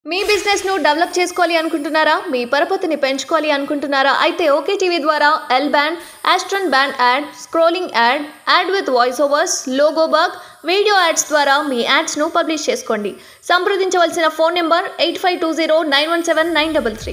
మీ business ను develop చేసుకోవాలి అనుకుంటున్నారా మీ పరపతిని పెంచుకోవాలి అనుకుంటున్నారా అయితే ఓకే టీవీ ద్వారా ఎల్ బ్యాండ్ ఆస్ట్రన్ band ad scrolling ad ad with voice overs logo bug video ads ద్వారా మీ యాడ్స్ ను పబ్లిష్ చేసుకోండి సంప్రదించవలసిన phone number eight five two zero nine one seven nine double three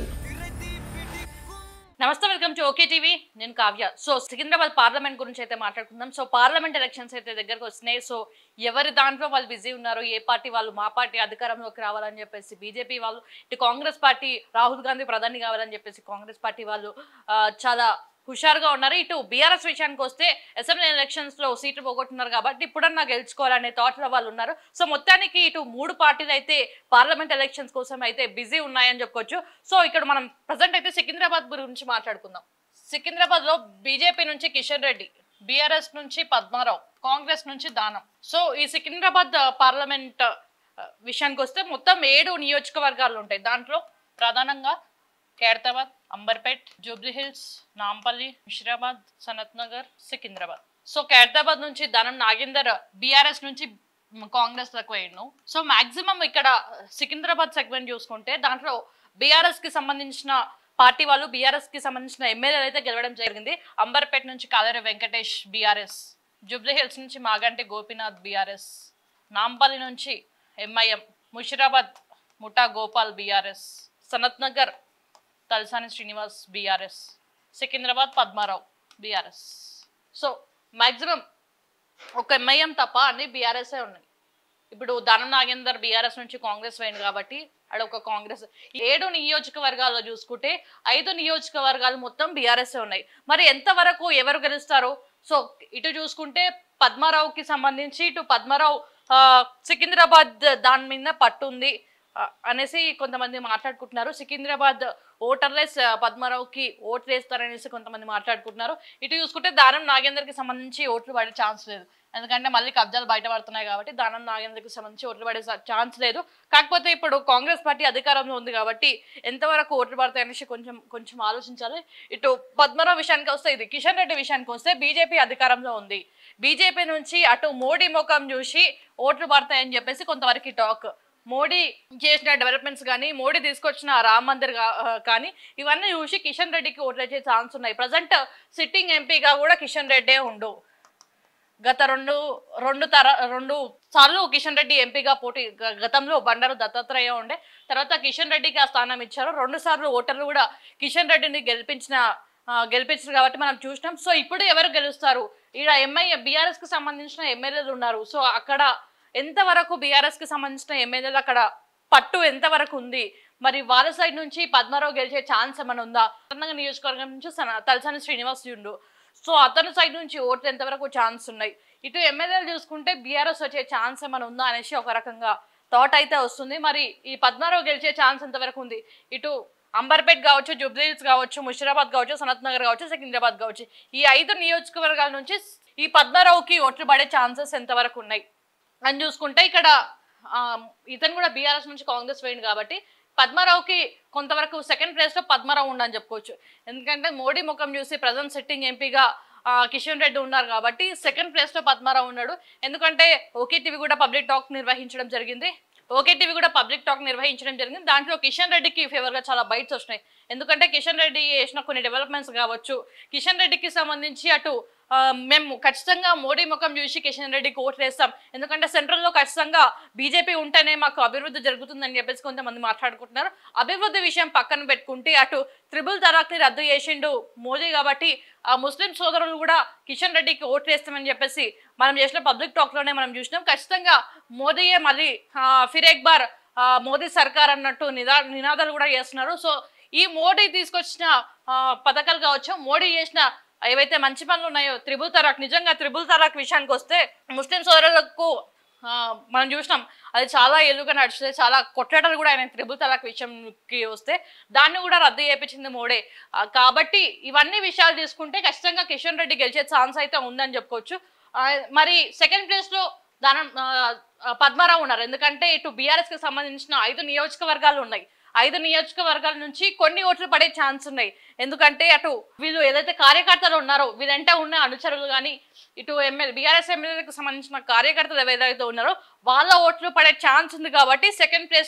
నమస్తే వెల్కమ్ టు ఓకే టీవీ నేను Kavya so Secunderabad parliament గురించి అయితే మాట్లాడుకుందాం సో పార్లమెంట్ ఎలక్షన్స్ అయితే దగ్గరకు వస్తున్నాయి సో ఎవరి దాంట్లో వాళ్ళు బిజీ ఉన్నారు ఏ పార్టీ వాళ్ళు మా పార్టీ అధికారంలోకి రావాలని చెప్పేసి బీజేపీ వాళ్ళు ఇటు కాంగ్రెస్ పార్టీ రాహుల్ గాంధీ ప్రధాని కావాలని చెప్పేసి కాంగ్రెస్ పార్టీ వాళ్ళు ఆ, చాలా హుషారుగా ఉన్నారు ఇటు బీఆర్ఎస్ విషయానికి వస్తే అసెంబ్లీ ఎలక్షన్స్ లో సీట్లు పోగొట్టున్నారు కాబట్టి ఇప్పుడన్నా గెలుచుకోవాలనే థాట్ లో వాళ్ళు ఉన్నారు సో మొత్తానికి ఇటు మూడు పార్టీలు అయితే పార్లమెంట్ ఎలక్షన్స్ కోసం అయితే బిజీ ఉన్నాయని చెప్పుకోవచ్చు సో ఇక్కడ మనం ప్రజెంట్ అయితే సికింద్రాబాద్ గురించి మాట్లాడుకుందాం సికింద్రాబాద్ లో బీజేపీ నుంచి కిషన్ రెడ్డి బీఆర్ఎస్ నుంచి పద్మారావు కాంగ్రెస్ నుంచి దానం సో ఈ సికింద్రాబాద్ పార్లమెంట్ ఆ, విషయానికి వస్తే మొత్తం ఏడు నియోజకవర్గాలు ఉంటాయి దాంట్లో ప్రధానంగా ఖైరతాబాద్ అంబర్పేట్ జూబ్లీ హిల్స్ నాంపల్లి ముషిరాబాద్ సనత్ నగర్ సికింద్రాబాద్ సో ఖైరతాబాద్ నుంచి ధనం నాగేందర్ బీఆర్ఎస్ నుంచి కాంగ్రెస్ లకు వేయను సో మాక్సిమం ఇక్కడ సికింద్రాబాద్ సెగ్మెంట్ చూసుకుంటే దాంట్లో బీఆర్ఎస్ కి సంబంధించిన పార్టీ వాళ్ళు బీఆర్ఎస్ కి సంబంధించిన ఎమ్మెల్యేలు అయితే గెలవడం జరిగింది అంబర్పేట్ నుంచి కాదరి వెంకటేష్ బీఆర్ఎస్ జూబ్లీ హిల్స్ నుంచి మాగంటి గోపీనాథ్ బీఆర్ఎస్ నాంపల్లి నుంచి ఎంఐఎం ముషిరాబాద్ ముఠా గోపాల్ బీఆర్ఎస్ సనత్ నగర్ తలసాని శ్రీనివాస్ బీఆర్ఎస్ సికింద్రాబాద్ పద్మారావు బీఆర్ఎస్ సో మ్యాక్సిమం ఒక ఎంఐఎం తప్ప అన్ని బీఆర్ఎస్ఏ ఉన్నాయి ఇప్పుడు ధనం నాగేందర్ బీఆర్ఎస్ నుంచి కాంగ్రెస్ పోయింది కాబట్టి అక్కడ ఒక కాంగ్రెస్ ఏడు నియోజకవర్గాల్లో చూసుకుంటే ఐదు నియోజకవర్గాలు మొత్తం బీఆర్ఎస్ ఉన్నాయి మరి ఎంతవరకు ఎవరు గెలుస్తారు సో ఇటు చూసుకుంటే పద్మారావుకి సంబంధించి ఇటు పద్మారావు ఆ, సికింద్రాబాద్ దాని మీద పట్టుంది ఆ, అనేసి కొంతమంది మాట్లాడుకుంటున్నారు సికింద్రాబాద్ ఓటర్లెస్ ఆ, పద్మారావుకి ఓట్లు వేస్తారనేసి కొంతమంది మాట్లాడుకుంటున్నారు ఇటు చూసుకుంటే దానం నాగేందర్కి సంబంధించి ఓట్లు పడే ఛాన్స్ లేదు ఎందుకంటే మళ్ళీ కబ్జాలు బయటపడుతున్నాయి కాబట్టి దానం నాగేందర్కి సంబంధించి ఓట్లు పడే ఛాన్స్ లేదు కాకపోతే ఇప్పుడు కాంగ్రెస్ పార్టీ అధికారంలో ఉంది కాబట్టి ఎంతవరకు ఓట్లు పడతాయి అనేసి కొంచెం కొంచెం ఆలోచించాలి ఇటు పద్మరావు విషయానికి వస్తే ఇది కిషన్ రెడ్డి విషయానికి వస్తే బీజేపీ అధికారంలో ఉంది బీజేపీ నుంచి అటు మోడీ ముఖం చూసి ఓట్లు పడతాయని చెప్పేసి కొంతవరకు టాక్ మోడీ చేసిన డెవలప్మెంట్స్ కానీ మోడీ తీసుకొచ్చిన రామ్ మందిర్ గా- ఆ, కానీ ఇవన్నీ చూసి కిషన్ రెడ్డికి ఓట్లు వచ్చే ఛాన్స్ ఉన్నాయి ప్రజెంట్ సిట్టింగ్ ఎంపీగా కూడా కిషన్ రెడ్డే ఉండు గత రెండు రెండు తర రెండు సార్లు కిషన్ రెడ్డి ఎంపీగా పోటీ గ- గతంలో బండారు దత్తాత్రేయ ఉండే తర్వాత కిషన్ రెడ్డికి ఆ స్థానం ఇచ్చారు రెండు సార్లు ఓటర్లు కూడా కిషన్ రెడ్డిని గెలిపించిన ఆ, గెలిపించారు కాబట్టి మనం చూసినాం సో ఇప్పుడు ఎవరు గెలుస్తారు ఈడ ఎంఐ బీఆర్ఎస్ కి సంబంధించిన ఎమ్మెల్యేలు ఉన్నారు సో అక్కడ ఎంతవరకు బీఆర్ఎస్ కి సంబంధించిన ఎమ్మెల్యేలు అక్కడ పట్టు ఎంతవరకు ఉంది మరి వాళ్ళ సైడ్ నుంచి పద్మారావు గెలిచే ఛాన్స్ ఏమైనా ఉందా సాధారణంగా నియోజకవర్గం నుంచి సన- తలసాని శ్రీనివాస్ ఉండు సో అతని సైడ్ నుంచి ఓట్లు ఎంతవరకు ఛాన్స్ ఉన్నాయి ఇటు ఎమ్మెల్యేలు చూసుకుంటే బీఆర్ఎస్ వచ్చే ఛాన్స్ ఏమైనా ఉందా అనేసి ఒక రకంగా థాట్ అయితే వస్తుంది మరి ఈ పద్మారావు గెలిచే ఛాన్స్ ఎంతవరకు ఉంది ఇటు అంబర్పేట్ కావచ్చు జుబ్లీహిల్స్ కావచ్చు ముషిరాబాద్ కావచ్చు సనత్ నగర్ కావచ్చు సికింద్రాబాద్ కావచ్చు ఈ ఐదు నియోజకవర్గాల నుంచి ఈ పద్మారావుకి ఓట్లు పడే ఛాన్సెస్ ఎంతవరకు ఉన్నాయి అని చూసుకుంటే ఇక్కడ ఆ, ఇతను కూడా బీఆర్ఎస్ నుంచి కాంగ్రెస్ పోయింది కాబట్టి పద్మారావుకి కొంతవరకు సెకండ్ ప్లేస్ లో పద్మారావు ఉండని చెప్పుకోవచ్చు ఎందుకంటే మోడీ ముఖం చూసి ప్రజెంట్ సిట్టింగ్ ఎంపీగా కిషన్ రెడ్డి ఉన్నారు కాబట్టి సెకండ్ ప్లేస్ లో పద్మారావు ఉన్నాడు ఎందుకంటే ఓకే టీవీ కూడా పబ్లిక్ టాక్ నిర్వహించడం జరిగింది ఓకే టీవీ కూడా పబ్లిక్ టాక్ నిర్వహించడం జరిగింది దాంట్లో కిషన్ రెడ్డికి ఫేవర్ గా చాలా బైట్స్ వచ్చినాయి ఎందుకంటే కిషన్ రెడ్డి చేసిన కొన్ని డెవలప్మెంట్స్ కావచ్చు కిషన్ రెడ్డికి సంబంధించి అటు ఆ, మేము ఖచ్చితంగా మోడీ ముఖం చూసి కిషన్ రెడ్డికి ఓట్లు వేస్తాం ఎందుకంటే సెంట్రల్లో ఖచ్చితంగా బీజేపీ ఉంటేనే మాకు అభివృద్ధి జరుగుతుందని చెప్పేసి కొంతమంది మాట్లాడుకుంటున్నారు అభివృద్ధి విషయం పక్కన పెట్టుకుంటే అటు త్రిబుల్ తలాక్ని రద్దు చేసిండు మోదీ కాబట్టి ఆ ముస్లిం సోదరులు కూడా కిషన్ రెడ్డికి ఓట్లు వేస్తామని చెప్పేసి మనం చేసిన పబ్లిక్ టాక్ లోనే మనం చూసినాం ఖచ్చితంగా మోదీయే మళ్ళీ ఆ, ఫిర్ ఎక్ బార్ ఆ, మోదీ సర్కార్ అన్నట్టు నిదా నినాదాలు కూడా చేస్తున్నారు సో ఈ మోడీ తీసుకొచ్చిన ఆ, పథకాలు కావచ్చు మోడీ చేసిన ఏవైతే మంచి పనులు ఉన్నాయో త్రిబుల్ తలాక్ నిజంగా త్రిబుల్ తలాక్ విషయానికి వస్తే ముస్లిం సోదరులకు ఆ, మనం చూసినాం అది చాలా ఎలుగా నడుస్తుంది చాలా కొట్లాటలు కూడా ఆయన త్రిబుల్ తలాక్ విషయంకి వస్తే దాన్ని కూడా రద్దు చేయించింది మోడే ఆ, కాబట్టి ఇవన్నీ విషయాలు తీసుకుంటే ఖచ్చితంగా కిషన్ రెడ్డి గెలిచే ఛాన్స్ అయితే ఉందని చెప్పుకోవచ్చు ఆ, మరి సెకండ్ ప్లేస్ లో దానం ఆ, ఆ, పద్మారావు ఉన్నారు ఎందుకంటే ఇటు బీఆర్ఎస్ కి సంబంధించిన ఐదు నియోజకవర్గాలు ఉన్నాయి ఐదు నియోజకవర్గాల నుంచి కొన్ని ఓట్లు పడే ఛాన్స్ ఉన్నాయి ఎందుకంటే అటు వీళ్ళు ఏదైతే కార్యకర్తలు ఉన్నారో వీళ్ళంటే ఉన్న అనుచరులు కానీ ఇటు ఎమ్మెల్యే బీఆర్ఎస్ ఎమ్మెల్యేలకు సంబంధించిన కార్యకర్తలు ఏదైతే ఉన్నారో వాళ్ళ ఓట్లు పడే ఛాన్స్ ఉంది కాబట్టి సెకండ్ ప్లేస్ లో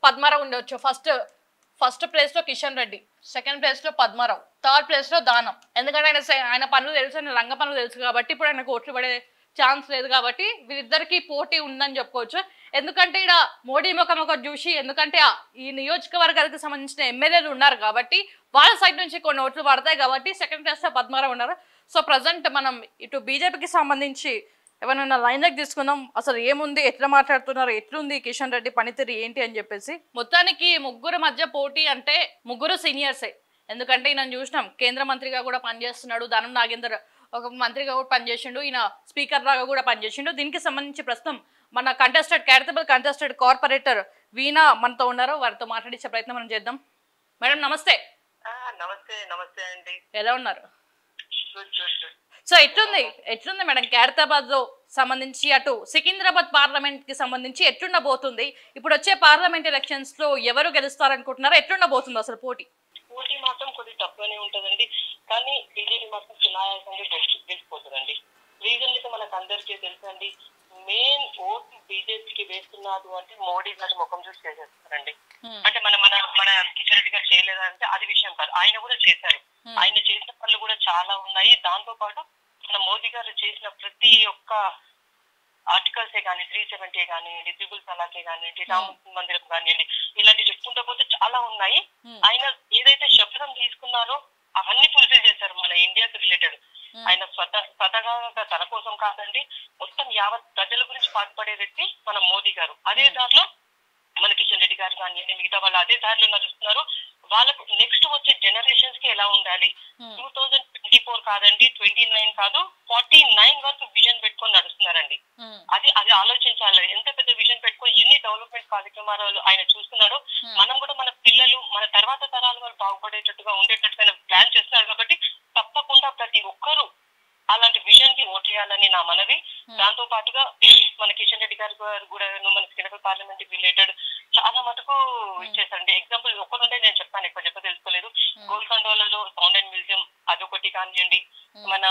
పద్మారావు ఉండొచ్చు ఫస్ట్ ఫస్ట్ ప్లేస్ లో కిషన్ రెడ్డి సెకండ్ ప్లేస్ లో పద్మారావు థర్డ్ ప్లేస్ లో దానం ఎందుకంటే ఆయన సే- ఆయన పనులు తెలుసు ఆయన రంగ పనులు తెలుసు కాబట్టి ఇప్పుడు ఆయనకు ఓట్లు పడే ఛాన్స్ లేదు కాబట్టి వీరిద్దరికి పోటీ ఉందని చెప్పుకోవచ్చు ఎందుకంటే ఇక్కడ మోడీ ముఖం ఒక చూసి ఎందుకంటే ఆ- ఈ నియోజకవర్గానికి సంబంధించిన ఎమ్మెల్యేలు ఉన్నారు కాబట్టి వాళ్ళ సైడ్ నుంచి కొన్ని ఓట్లు పడతాయి కాబట్టి సెకండ్ ప్లేస్ లో పద్మారావు ఉన్నారు సో ప్రజెంట్ మనం ఇటు బీజేపీకి సంబంధించి ఎవరైనా లైన్ దగ్గర తీసుకుందాం అసలు ఏముంది ఎట్లా మాట్లాడుతున్నారు ఎట్లుంది కిషన్ రెడ్డి పనితీరు ఏంటి అని చెప్పేసి మొత్తానికి ముగ్గురు మధ్య పోటీ అంటే ముగ్గురు సీనియర్సే ఎందుకంటే ఈయన చూసినాం కేంద్ర మంత్రిగా కూడా పనిచేస్తున్నాడు దానం నాగేందర్ ఒక మంత్రిగా కూడా పనిచేసిండు ఈయన స్పీకర్ లాగా కూడా పనిచేసిండు దీనికి సంబంధించి ప్రస్తుతం మన contested charitable contested corporator Veena మనతో ఉన్నారు వారితో మాట్లాడించే ప్రయత్నం మనం చేద్దాం మేడం నమస్తే ఆ, నమస్తే నమస్తే అండి ఎలా ఉన్నారు గుడ్ గుడ్ గుడ్ సో ఎట్లుంది ఎట్లుంది మేడం ఖైరతాబాద్ లో సంబంధించి అటు సికింద్రాబాద్ పార్లమెంట్ కి సంబంధించి ఎట్లుండబోతుంది ఇప్పుడు వచ్చే పార్లమెంట్ ఎలక్షన్స్ లో ఎవరు గెలుస్తారనుకుంటున్నారో ఎట్లుండబోతుంది అసలు పోటీ పోటీ మాత్రం కొద్దిగా తక్కువనే ఉంటదండి కానీ బీజేపీ మాత్రం సునాయాసంగా గెలిచి- గెలిచిపోతుందండి రీజన్ అయితే మనకు అందరికీ తెలుసండి మెయిన్ ఓటు బీజేపీకి వేస్తున్నారు అంటే మోడీ గారి ముఖం చూసి చేసేస్తారండి అంటే మన మన మన కిషన్ రెడ్డి గారు చేయలేదా అంటే అది విషయం కాదు ఆయన కూడా చేశారు ఆయన చేసిన పనులు కూడా చాలా ఉన్నాయి దాంతో పాటు మన మోదీ గారు చేసిన ప్రతి ఒక్క ఆర్టికల్సే కానీ త్రీ సెవెంటీ కానివ్వండి త్రిబుల్ తలాకే కానివ్వండి రామ మందిరం కానివ్వండి ఇలాంటి చెప్పుకుంటూ పోతే చాలా ఉన్నాయి ఆయన ఏదైతే శపథం తీసుకున్నారో అవన్నీ ఫుల్ఫిల్ చేశారు మన ఇండియాకి రిలేటెడ్ ఆయన స్వత స్వతగా తన కోసం కాదండి మొత్తం యావత్ ప్రజల గురించి పాటుపడే వ్యక్తి మన మోదీ గారు అదే దారిలో మన కిషన్ రెడ్డి గారు కానివ్వండి మిగతా వాళ్ళు అదే దారిలో నడుస్తున్నారు వాళ్ళకు నెక్స్ట్ వచ్చే జనరేషన్స్ కి ఎలా ఉండాలి టూ థౌజండ్ ట్వంటీ ఫోర్ కాదండి ట్వంటీ నైన్ కాదు ఫార్టీ నైన్ వరకు విజన్ పెట్టుకొని నడుస్తున్నారండి అది అది ఆలోచించాలి ఎంత పెద్ద విజన్ పెట్టుకొని ఎన్ని డెవలప్మెంట్ కార్యక్రమాలు ఆయన చూస్తున్నాడో మనం కూడా మన పిల్లలు మన తర్వాత తరాల వాళ్ళు బాగుపడేటట్టుగా ఉండేటట్టుగా ఆయన ప్లాన్ చేస్తున్నారు కాబట్టి తప్పకుండా ప్రతి ఒక్కరూ అలాంటి విజన్ కి ఓట్ చేయాలని నా మనవి దాంతో పాటుగా మన కిషన్ రెడ్డి గారు గారు కూడా మన సికింద్రాబాద్ పార్లమెంట్ రిలేటెడ్ చాలా మటుకు ఇచ్చేసారండి ఎగ్జాంపుల్ ఒక్కరుండే నేను చెప్పాను ఎక్కువ చెప్ప తెలుసుకోలేదు గోల్కొండలో సౌండ్ అండ్ మ్యూజియం అదొకటి కానివ్వండి మన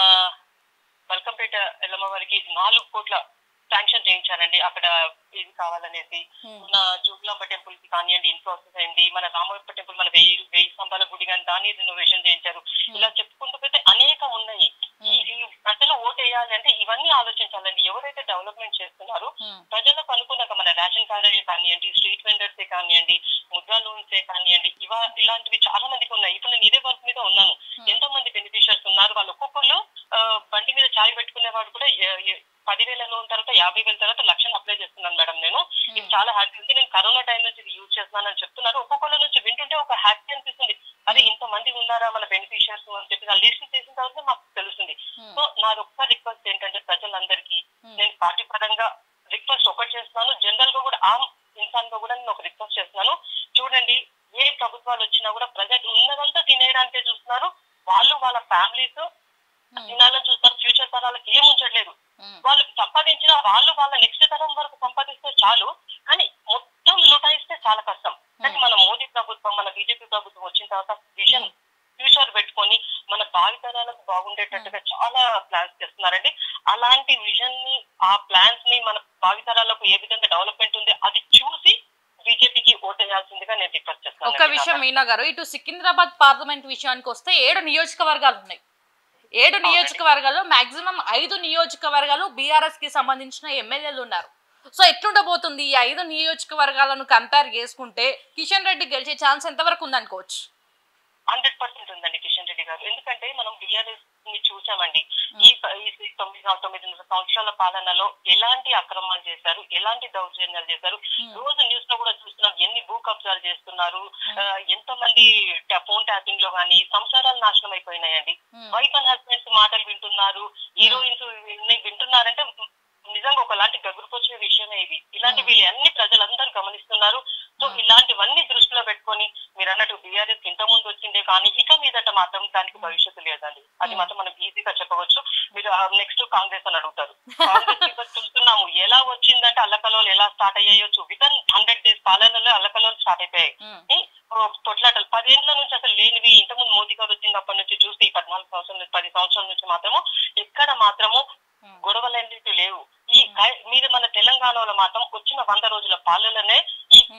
మల్కంపేట ఎల్లమ్మ వారికి నాలుగు కోట్ల శాంక్షన్ చేయించారండి అక్కడ ఇది కావాలనేసి మన జూబ్లాంబ టెంపుల్ కి కానివ్వండి ఇన్ ప్రాసెస్ అయింది మన రామప్ప టెంపుల్ మన వెయ్యి వెయ్యి స్తంభాల గుడి కానీ దాన్ని రినోవేషన్ చేయించారు ఇలా చెప్పుకుంటూ పోతే అనేకం ఉన్నాయి ఈ ఈ ప్రజలు ఓటు వేయాలి అంటే ఇవన్నీ ఆలోచించాలండి ఎవరైతే డెవలప్మెంట్ చేస్తున్నారో ప్రజలకు అనుకున్నాక మన రేషన్ కార్డే కానివ్వండి స్ట్రీట్ వెండర్సే కానివ్వండి ముద్రా లోన్సే కానివ్వండి ఇవా ఇలాంటివి చాలా మందికి ఉన్నాయి ఇప్పుడు నేను ఇదే వర్క్ మీద ఉన్నాను ఎంతో మంది బెనిఫిషియర్స్ ఉన్నారు వాళ్ళు ఒక్కొక్కరు ఆ, బండి మీద చాయ్ పెట్టుకునే వాడు కూడా ఏ- ఏ- పదివేల లోన్ తర్వాత యాభై వేల తర్వాత లక్షలు అప్లై చేస్తున్నాను మేడం నేను ఇది చాలా హ్యాపీ ఉంది నేను కరోనా టైం నుంచి ఇది యూజ్ చేస్తున్నానని చెప్తున్నారు ఒక్కొక్కళ్ళ నుంచి వింటుంటే ఒక హ్యాపీ అనిపిస్తుంది అదే ఇంత మంది ఉన్నారా మన బెనిఫిషియర్స్ అని చెప్పి ఆ లిస్ట్ చేసిన తర్వాత మాకు తెలుస్తుంది సో నాది ఒక్క రిక్వెస్ట్ ఏంటంటే ప్రజలందరికీ నేను పార్టీ పరంగా రిక్వెస్ట్ ఒకటి చేస్తున్నాను జనరల్ గా కూడా ఆమ్ ఇన్సాన్ గా కూడా నేను ఒక రిక్వెస్ట్ చేస్తున్నాను చూడండి ఏ ప్రభుత్వాలు వచ్చినా కూడా ప్రజలు ఉన్నదంతా తినేయడానికే చూస్తున్నారు వాళ్ళు వాళ్ళ ఫ్యామిలీస్ తినాలని చూస్తారు ఫ్యూచర్ తరాలకు ఏం ఉంచట్లేదు వాళ్ళు సంపాదించిన వాళ్ళు వాళ్ళ నెక్స్ట్ తరం వరకు సంపాదిస్తే చాలు కానీ మొత్తం లూటాయిస్తే చాలా కష్టం కానీ మన మోదీ ప్రభుత్వం మన బీజేపీ ప్రభుత్వం వచ్చిన తర్వాత విజన్ ఫ్యూచర్ పెట్టుకొని మన భావితరాలకు బాగుండేటట్టుగా చాలా ప్లాన్స్ చేస్తున్నారండి అలాంటి విజన్ ని ఆ ప్లాన్స్ ని మన భావితరాలకు ఏ విధంగా డెవలప్మెంట్ ఉంది అది చూసి బీజేపీకి ఓటేయాల్సిందిగా నేను రిక్వెస్ట్ చేస్తాను ఒక్క విషయం మీనా గారు ఇటు సికింద్రాబాద్ పార్లమెంట్ విషయానికి వస్తే ఏడు నియోజకవర్గాలు ఉన్నాయి ఏడు నియోజకవర్గాల్లో మాక్సిమం ఐదు నియోజకవర్గాలు బీఆర్ఎస్ కి సంబంధించిన ఎమ్మెల్యేలు ఉన్నారు సో ఎట్లుండబోతుంది ఈ ఐదు నియోజకవర్గాలను కంపేర్ చేసుకుంటే కిషన్ రెడ్డి గెలిచే ఛాన్స్ ఎంతవరకు ఉందనుకోవచ్చు హండ్రెడ్ పర్సెంట్ ఉందండి కిషన్ రెడ్డి గారు ఎందుకంటే మనం బిఆర్ఎస్ ని చూసామండి ఈ ప- ఈ తొమ్మిది తొమ్మిదిన్నర సంవత్సరాల పాలనలో ఎలాంటి అక్రమాలు చేశారు ఎలాంటి దౌర్జన్యాలు చేశారు రోజు న్యూస్ లో కూడా చూస్తున్నాం ఎన్ని భూ కబ్జాలు చేస్తున్నారు ఆ, ఎంతో మంది ఫోన్ ట్యాపింగ్ లో కానీ సంసారాలు నాశనం అయిపోయినాయండి వైఫ్ అండ్ హస్బెండ్స్ మాటలు వింటున్నారు హీరోయిన్స్ వింటున్నారంటే నిజంగా ఒకలాంటి గగురుకొచ్చే విషయమే ఇది ఇలాంటి వీళ్ళు అన్ని ప్రజలందరూ గమనిస్తున్నారు సో ఇలాంటివన్నీ దృష్టిలో పెట్టుకొని మీరు అన్నట్టు బీఆర్ఎస్ ఇంత ముందు వచ్చిందే కానీ ఇక మీదట మాత్రం దానికి భవిష్యత్తు లేదండి అది మాత్రం మనం ఈజీగా చెప్పవచ్చు మీరు నెక్స్ట్ కాంగ్రెస్ అని అడుగుతారు కాంగ్రెస్ ఇప్పుడు చూస్తున్నాము ఎలా వచ్చిందంటే అల్లకలోలు ఎలా స్టార్ట్ అయ్యాయో వితన్ హండ్రెడ్ డేస్ పాలనలో అల్లకలోలు స్టార్ట్ అయిపోయాయి ఈ, ఓ, తొట్లాటలు పదేళ్ల నుంచి అసలు లేనివి ఇంతకుముందు మోదీ గారు వచ్చినప్పటి నుంచి చూస్తే ఈ పద్నాలుగు సంవత్సరాల నుంచి పది సంవత్సరాల నుంచి మాత్రము ఎక్కడ మాత్రము గొడవలన్నిటి లేవు ఈ కై- మీరు మన తెలంగాణలో మాత్రం వచ్చిన వంద రోజుల పాలననే ఈ ఈ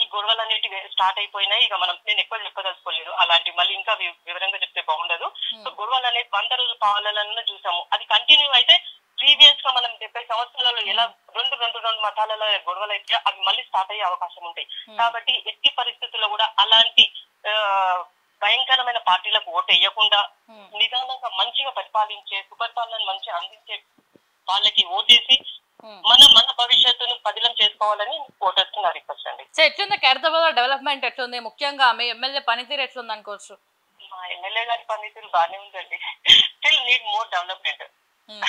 గొడవలు అనేటివి స్టార్ట్ అయిపోయినాయి ఇక మనం నేను ఎక్కువ చెప్పదలుచుకోలేదు అలాంటి మళ్ళీ ఇంకా వి- వివరంగా చెప్తే బాగుండదు సో గొడవలు అనేది వంద రోజుల పాలనలో చూసాము అది కంటిన్యూ అయితే ప్రీవియస్ గా మనం డెబ్బై సంవత్సరాలలో ఎలా రెండు రెండు రెండు మతాలలో గొడవలు అయితే అవి మళ్ళీ స్టార్ట్ అయ్యే అవకాశం ఉంటాయి కాబట్టి ఎట్టి పరిస్థితుల్లో కూడా అలాంటి ఆ, భయంకరమైన పార్టీలకు ఓటు వేయకుండా Hmm. నిదానంగా మంచిగా పరిపాలించే సుపరిపాలన మంచిగా అందించే వాళ్ళకి ఓటేసి Hmm. మన మన భవిష్యత్తును పదిలం చేసుకోవాలని ఓటర్స్ నా రిక్వెస్ట్ అండి సో ఎట్లుంది ఖైరతాబాద్ డెవలప్మెంట్ ఎట్లుంది ముఖ్యంగా మీ ఎమ్మెల్యే పనితీరు ఎట్లుంది అనుకోవచ్చు మా ఎమ్మెల్యే గారి పనితీరు బాగానే ఉందండి still need more development Hmm.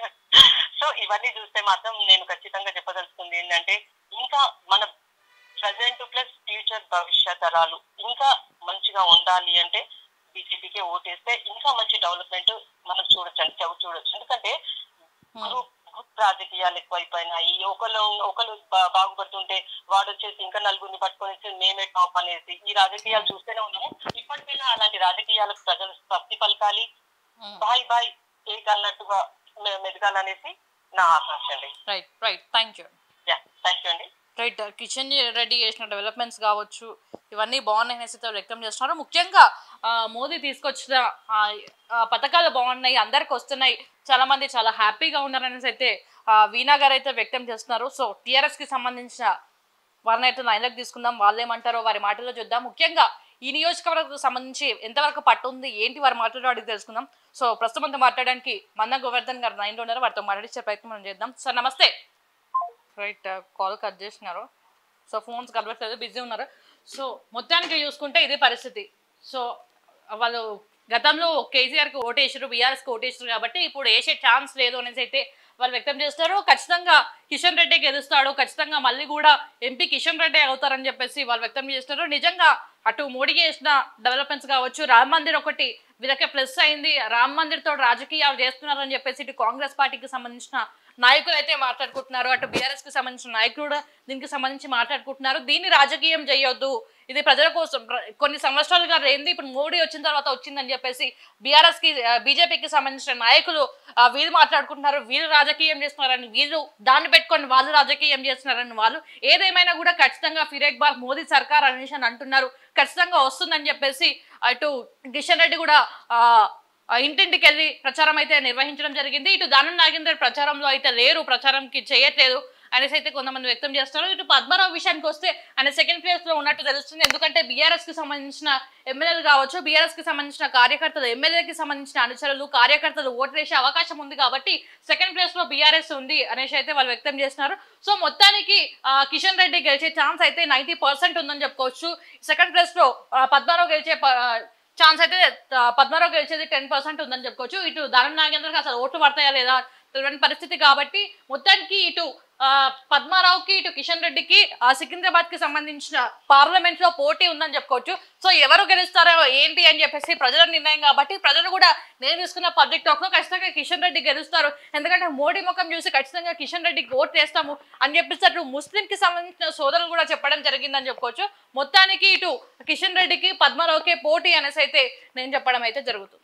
So ఇవన్నీ చూస్తే మాత్రం నేను ఖచ్చితంగా చెప్పదలుచుకుంది ఏంటంటే ఇంకా మన ప్రజెంట్ ప్లస్ ఫ్యూచర్ భవిష్యత్ తరాలు ఇంకా మంచిగా ఉండాలి అంటే బీజేపీకే ఓటేస్తే ఇంకా మంచి డెవలప్మెంట్ మనం చూడొచ్చు అండి చవి చూడొచ్చు ఎందుకంటే గ్రూప్ గ్రూప్ రాజకీయాలు ఎక్కువైపోయినాయి ఒకళ్ళు ఒకళ్ళు బా- బాగుపడుతుంటే వాడు వచ్చేసి ఇంకా నలుగురిని పట్టుకొని వచ్చి మేమే టాప్ అనేసి ఈ రాజకీయాలు చూస్తూనే ఉన్నాము ఇప్పటికైనా అలాంటి రాజకీయాలకు ప్రజలు స్వస్తి పలకాలి Hmm. బాయ్ బాయ్ ఏక్ అన్నట్టుగా మె- మెదగాలనేసి నా ఆకాంక్ష అండి right right thank you yeah thank you అండి రైట్ కిషన్ రెడ్డి చేసిన డెవలప్మెంట్స్ కావచ్చు ఇవన్నీ బాగున్నాయి అనేసి అయితే వ్యక్తం చేస్తున్నారు ముఖ్యంగా ఆ, మోదీ తీసుకొచ్చిన ఆ, ఆ, పథకాలు బాగున్నాయి అందరికి వస్తున్నాయి చాలా మంది చాలా హ్యాపీగా ఉన్నారు అనేసి అయితే ఆ, వీణా గారు అయితే వ్యక్తం చేస్తున్నారు సో టీఆర్ఎస్ కి సంబంధించిన వారిని అయితే లైన్లోకి తీసుకుందాం వాళ్ళు ఏమంటారో వారి మాటల్లో చూద్దాం ముఖ్యంగా ఈ నియోజకవర్గకు సంబంధించి ఎంతవరకు పట్టు ఉంది ఏంటి వారి మాటల్లో అడిగి తెలుసుకుందాం సో ప్రస్తుతం మనతో మాట్లాడడానికి మన్న గోవర్ధన్ గారు లైన్లో ఉన్నారు వారితో మాట్లాడించే ప్రయత్నం మనం చేద్దాం సార్ నమస్తే రైట్ కాల్ కట్ చేసినారు సో ఫోన్స్ కలవట్లేదు బిజీ ఉన్నారు సో మొత్తానికి చూసుకుంటే ఇదే పరిస్థితి సో వాళ్ళు గతంలో కేసీఆర్కి ఓటేసారు బీఆర్ఎస్కి ఓటేసారు కాబట్టి ఇప్పుడు వేసే ఛాన్స్ లేదు అనేసి అయితే వాళ్ళు వ్యక్తం చేస్తారు ఖచ్చితంగా కిషన్ రెడ్డి గెలుస్తాడు ఖచ్చితంగా మళ్ళీ కూడా ఎంపీ కిషన్ రెడ్డి అవుతారని చెప్పేసి వాళ్ళు వ్యక్తం చేస్తారు నిజంగా అటు మోడీ చేసిన డెవలప్మెంట్స్ కావచ్చు రామ్ మందిర్ ఒకటి వీళ్ళకే ప్లస్ అయింది రామ్ మందిర్ తోటి రాజకీయాలు చేస్తున్నారని చెప్పేసి ఇటు కాంగ్రెస్ పార్టీకి సంబంధించిన నాయకులు అయితే మాట్లాడుకుంటున్నారు అటు బీఆర్ఎస్ కి సంబంధించిన నాయకులు కూడా దీనికి సంబంధించి మాట్లాడుకుంటున్నారు దీన్ని రాజకీయం చేయొద్దు ఇది ప్రజల కోసం ప్ర- కొన్ని సంవత్సరాలుగా ఏంది ఇప్పుడు మోడీ వచ్చిన తర్వాత వచ్చిందని చెప్పేసి బీఆర్ఎస్ కి బీజేపీకి సంబంధించిన నాయకులు ఆ, వీళ్ళు మాట్లాడుకుంటున్నారు వీళ్ళు రాజకీయం చేస్తున్నారని వీళ్ళు దాన్ని పెట్టుకొని వాళ్ళు రాజకీయం చేస్తున్నారని వాళ్ళు ఏదేమైనా కూడా ఖచ్చితంగా ఫిరేక్ బాల్ మోదీ సర్కార్ అనేసి అని అంటున్నారు ఖచ్చితంగా వస్తుందని చెప్పేసి అటు కిషన్ రెడ్డి కూడా ఆ, ఆ ఇంటింటికి వెళ్ళి ప్రచారం అయితే నిర్వహించడం జరిగింది ఇటు దానం నాగేందర్ ప్రచారంలో అయితే లేరు ప్రచారంకి చేయట్లేదు అనేసి అయితే కొంతమంది వ్యక్తం చేస్తున్నారు ఇటు పద్మరావు విషయానికి వస్తే ఆయన సెకండ్ ప్లేస్ లో ఉన్నట్టు తెలుస్తుంది ఎందుకంటే బీఆర్ఎస్ కి సంబంధించిన ఎమ్మెల్యేలు కావచ్చు బీఆర్ఎస్ కి సంబంధించిన కార్యకర్తలు ఎమ్మెల్యేకి సంబంధించిన అనుచరులు కార్యకర్తలు ఓటు వేసే అవకాశం ఉంది కాబట్టి సెకండ్ ప్లేస్ లో బీఆర్ఎస్ ఉంది అనేసి అయితే వాళ్ళు వ్యక్తం చేస్తున్నారు సో మొత్తానికి ఆ, కిషన్ రెడ్డి గెలిచే ఛాన్స్ అయితే నైన్టీ పర్సెంట్ ఉందని చెప్పుకోవచ్చు సెకండ్ ప్లేస్ లో ఆ, పద్మరావు గెలిచే ప- ఛాన్స్ అయితే ఆ, పద్మరావు గెలిచేది టెన్ పర్సెంట్ ఉందని చెప్పుకోవచ్చు ఇటు ధనం నాగేంద్రకి అసలు ఓట్లు పడతాయా లేదా తెలియని పరిస్థితి కాబట్టి మొత్తానికి ఇటు ఆ, పద్మారావుకి ఇటు కిషన్ రెడ్డికి ఆ సికింద్రాబాద్ కి సంబంధించిన పార్లమెంట్ లో పోటీ ఉందని చెప్పుకోవచ్చు సో ఎవరు గెలుస్తారో ఏంటి అని చెప్పేసి ప్రజల నిర్ణయం కాబట్టి ప్రజలు కూడా నేను తీసుకున్న పబ్లిక్ టాక్ లో ఖచ్చితంగా కిషన్ రెడ్డి గెలుస్తారు ఎందుకంటే మోడీ ముఖం చూసి ఖచ్చితంగా కిషన్ రెడ్డికి ఓటు వేస్తాము అని చెప్పేసి అటు ముస్లిం కి సంబంధించిన సోదరులు కూడా చెప్పడం జరిగిందని చెప్పుకోవచ్చు మొత్తానికి ఇటు కిషన్ రెడ్డికి పద్మారావుకే పోటీ అనేసి అయితే నేను చెప్పడం అయితే జరుగుతుంది